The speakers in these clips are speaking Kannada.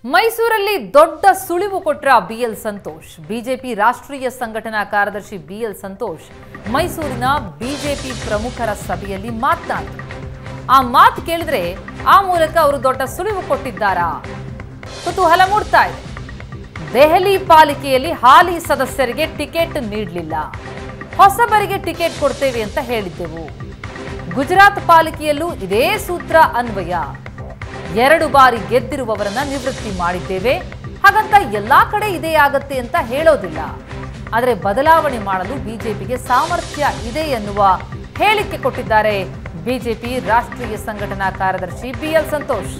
ಮೈಸೂರಲ್ಲಿ ದೊಡ್ಡ ಸುಳಿವು ಕೊಟ್ರ ಬಿಎಲ್ ಸಂತೋಷ್ ಬಿಜೆಪಿ ರಾಷ್ಟ್ರೀಯ ಸಂಘಟನಾ ಕಾರ್ಯದರ್ಶಿ ಬಿಎಲ್ ಸಂತೋಷ್ ಮೈಸೂರಿನ ಬಿಜೆಪಿ ಪ್ರಮುಖರ ಸಭೆಯಲ್ಲಿ ಮಾತನಾಡಿದರು ಆ ಮಾತು ಕೇಳಿದ್ರೆ ಆ ಮೂಲಕ ಅವರು ದೊಡ್ಡ ಸುಳಿವು ಕೊಟ್ಟಿದ್ದಾರಾ ಕುತೂಹಲ ಮೂಡ್ತಾ ಇದೆ ದೆಹಲಿ ಪಾಲಿಕೆಯಲ್ಲಿ ಹಾಲಿ ಸದಸ್ಯರಿಗೆ ಟಿಕೆಟ್ ನೀಡಲಿಲ್ಲ ಹೊಸಬರಿಗೆ ಟಿಕೆಟ್ ಕೊಡ್ತೇವೆ ಅಂತ ಹೇಳಿದ್ದೆವು ಗುಜರಾತ್ ಪಾಲಿಕೆಯಲ್ಲೂ ಇದೇ ಸೂತ್ರ ಅನ್ವಯ ಎರಡು ಬಾರಿ ಗೆದ್ದಿರುವವರನ್ನ ನಿವೃತ್ತಿ ಮಾಡಿದ್ದೇವೆ ಹಾಗಂತ ಎಲ್ಲಾ ಕಡೆ ಇದೇ ಆಗತ್ತೆ ಅಂತ ಹೇಳೋದಿಲ್ಲ ಆದರೆ ಬದಲಾವಣೆ ಮಾಡಲು ಬಿಜೆಪಿಗೆ ಸಾಮರ್ಥ್ಯ ಇದೆ ಎನ್ನುವ ಹೇಳಿಕೆ ಕೊಟ್ಟಿದ್ದಾರೆ ಬಿಜೆಪಿ ರಾಷ್ಟ್ರೀಯ ಸಂಘಟನಾ ಕಾರ್ಯದರ್ಶಿ ಬಿಎಲ್ ಸಂತೋಷ್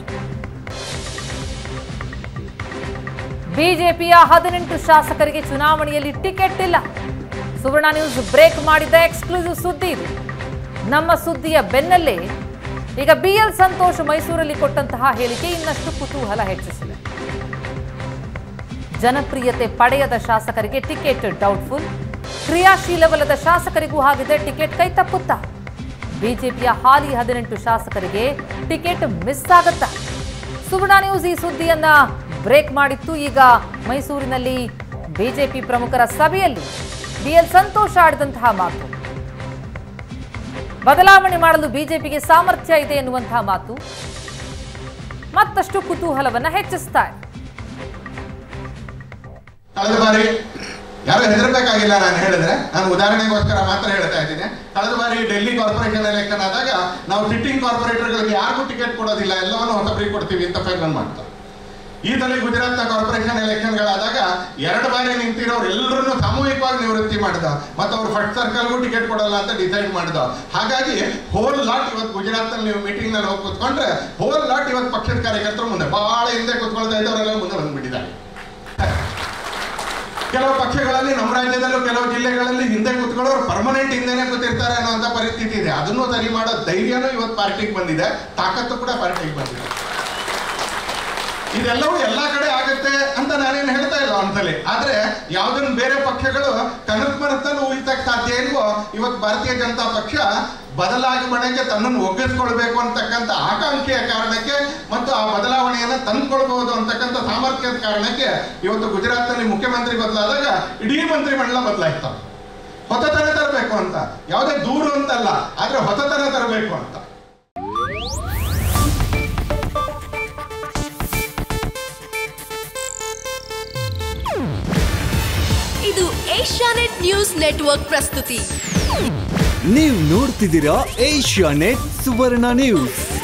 ಬಿಜೆಪಿಯ ಹದಿನೆಂಟು ಶಾಸಕರಿಗೆ ಚುನಾವಣೆಯಲ್ಲಿ ಟಿಕೆಟ್ ಇಲ್ಲ ಸುವರ್ಣ ನ್ಯೂಸ್ ಬ್ರೇಕ್ ಮಾಡಿದ ಎಕ್ಸ್ಕ್ಲೂಸಿವ್ ಸುದ್ದಿ ಇದು ನಮ್ಮ ಸುದ್ದಿಯ ಬೆನ್ನಲ್ಲೇ ಈಗ ಬಿಎಲ್ ಸಂತೋಷ್ ಮೈಸೂರಲ್ಲಿ ಕೊಟ್ಟಂತಹ ಹೇಳಿಕೆ ಇನ್ನಷ್ಟು ಕುತೂಹಲ ಹೆಚ್ಚಿಸಿದೆ ಜನಪ್ರಿಯತೆ ಪಡೆಯದ ಶಾಸಕರಿಗೆ ಟಿಕೆಟ್ ಡೌಟ್ಫುಲ್ ಕ್ರಿಯಾಶೀಲವಲ್ಲದ ಶಾಸಕರಿಗೂ ಆಗಿದೆ ಟಿಕೆಟ್ ಕೈ ತಪ್ಪುತ್ತಾ ಬಿಜೆಪಿಯ ಹಾಲಿ ಹದಿನೆಂಟು ಶಾಸಕರಿಗೆ ಟಿಕೆಟ್ ಮಿಸ್ ಆಗತ್ತಾ ಸುವರ್ಣ ನ್ಯೂಸ್ ಈ ಸುದ್ದಿಯನ್ನ ಬ್ರೇಕ್ ಮಾಡಿತ್ತು ಈಗ ಮೈಸೂರಿನಲ್ಲಿ ಬಿಜೆಪಿ ಪ್ರಮುಖರ ಸಭೆಯಲ್ಲಿ ಬಿಎಲ್ ಸಂತೋಷ್ ಆಡಿದಂತಹ ಮಾತು ಬದಲಾವಣೆ ಮಾಡಲು ಬಿಜೆಪಿಗೆ ಸಾಮರ್ಥ್ಯ ಇದೆ ಎನ್ನುವಂತಹ ಮಾತು ಮತ್ತಷ್ಟು ಕುತೂಹಲವನ್ನ ಹೆಚ್ಚಿಸ್ತಾ ಇದೆ ಕಳೆದ ಬಾರಿ ಯಾರು ಹೆದರ್ಬೇಕಾಗಿಲ್ಲ ನಾನು ಹೇಳಿದ್ರೆ ನಾನು ಉದಾಹರಣೆಗೋಸ್ಕರ ಮಾತ್ರ ಹೇಳ್ತಾ ಇದ್ದೀನಿ ಕಳೆದ ಬಾರಿ ಡೆಲ್ಲಿ ಕಾರ್ಪೊರೇಷನ್ ಎಲೆಕ್ಷನ್ ಆದಾಗ ನಾವು ಸಿಟ್ಟಿಂಗ್ ಕಾರ್ಪೊರೇಟರ್ಗಳಿಗೆ ಯಾರಿಗೂ ಟಿಕೆಟ್ ಕೊಡೋದಿಲ್ಲ ಎಲ್ಲವನ್ನು ಹೊಸಬರಿಗೆ ಕೊಡ್ತೀವಿ ಅಂತ ಫೈನಲ್ ಮಾಡ್ತಾರೆ ಈ ಸಲ ಗುಜರಾತ್ನ ಕಾರ್ಪೊರೇಷನ್ ಎಲೆಕ್ಷನ್ಗಳಾದಾಗ ಎರಡು ಬಾರಿ ನಿಂತಿರೋರು ಎಲ್ಲರನ್ನು ಸಾಮೂಹಿಕವಾಗಿ ನಿವೃತ್ತಿ ಮಾಡಿದ ಮತ್ತು ಅವ್ರು ಫಸ್ಟ್ ಸರ್ಕಲ್ಗೂ ಟಿಕೆಟ್ ಕೊಡಲ್ಲ ಅಂತ ಡಿಸೈಡ್ ಮಾಡಿದ ಹಾಗಾಗಿ ಹೋಲ್ ಲಾಟ್ ಇವತ್ತು ಗುಜರಾತ್ನಲ್ಲಿ ನೀವು ಮೀಟಿಂಗ್ ನಲ್ಲಿ ಹೋಗಿ ಕೂತ್ಕೊಂಡ್ರೆ ಹೋಲ್ ಲಾಟ್ ಇವತ್ತು ಪಕ್ಷದ ಕಾರ್ಯಕರ್ತರು ಮುಂದೆ ಬಹಳ ಹಿಂದೆ ಕೂತ್ಕೊಳ್ತಾ ಇದ್ದವರೆಲ್ಲ ಮುಂದೆ ಬಂದ್ಬಿಟ್ಟಿದ್ದಾರೆ ಕೆಲವು ಪಕ್ಷಗಳಲ್ಲಿ ನಮ್ಮ ರಾಜ್ಯದಲ್ಲೂ ಕೆಲವು ಜಿಲ್ಲೆಗಳಲ್ಲಿ ಹಿಂದೆ ಕೂತ್ಕೊಳ್ಳೋರು ಪರ್ಮನೆಂಟ್ ಹಿಂದೆನೆ ಕೂತಿರ್ತಾರೆ ಅನ್ನೋಂಥ ಪರಿಸ್ಥಿತಿ ಇದೆ ಅದನ್ನು ಸರಿ ಮಾಡೋ ಧೈರ್ಯನೂ ಇವತ್ತು ಪಾರ್ಟಿಗೆ ಬಂದಿದೆ ತಾಕತ್ತು ಕೂಡ ಪಾರ್ಟಿಗೆ ಬಂದಿದೆ ಇದೆಲ್ಲವೂ ಎಲ್ಲಾ ಕಡೆ ಆಗುತ್ತೆ ಅಂತ ನಾನೇನು ಹೇಳ್ತಾ ಇಲ್ಲ ಒಂದ್ಸಲಿ ಆದ್ರೆ ಯಾವ್ದನ್ನ ಬೇರೆ ಪಕ್ಷಗಳು ಕನಸು ಮನಸ್ಸಲ್ಲಿ ಊಹಿಸಕ್ ಸಾಧ್ಯ ಇಲ್ವೋ ಇವತ್ತು ಭಾರತೀಯ ಜನತಾ ಪಕ್ಷ ಬದಲಾಗಿ ಮನೆಗೆ ತನ್ನನ್ನು ಒಗ್ಗಿಸ್ಕೊಳ್ಬೇಕು ಅಂತಕ್ಕಂಥ ಆಕಾಂಕ್ಷೆಯ ಕಾರಣಕ್ಕೆ ಮತ್ತು ಆ ಬದಲಾವಣೆಯನ್ನ ತಂದ್ಕೊಳ್ಬಹುದು ಅಂತಕ್ಕಂಥ ಸಾಮರ್ಥ್ಯದ ಕಾರಣಕ್ಕೆ ಇವತ್ತು ಗುಜರಾತ್ನಲ್ಲಿ ಮುಖ್ಯಮಂತ್ರಿ ಬದಲಾದಾಗ ಇಡೀ ಮಂತ್ರಿಮಂಡಲ ಬದಲಾಯ್ತಾರೆ ಹೊಸತನ ತರಬೇಕು ಅಂತ ಯಾವುದೇ ದೂರು ಅಂತಲ್ಲ ಆದ್ರೆ ಹೊಸತನ ತರಬೇಕು ಅಂತ ಇದು ಏಷ್ಯಾನೆಟ್ ನ್ಯೂಸ್ ನೆಟ್ವರ್ಕ್ ಪ್ರಸ್ತುತಿ ನೀವು ನೋಡ್ತಿದ್ದೀರಾ ಏಷ್ಯಾ ನೆಟ್ ಸುವರ್ಣ ನ್ಯೂಸ್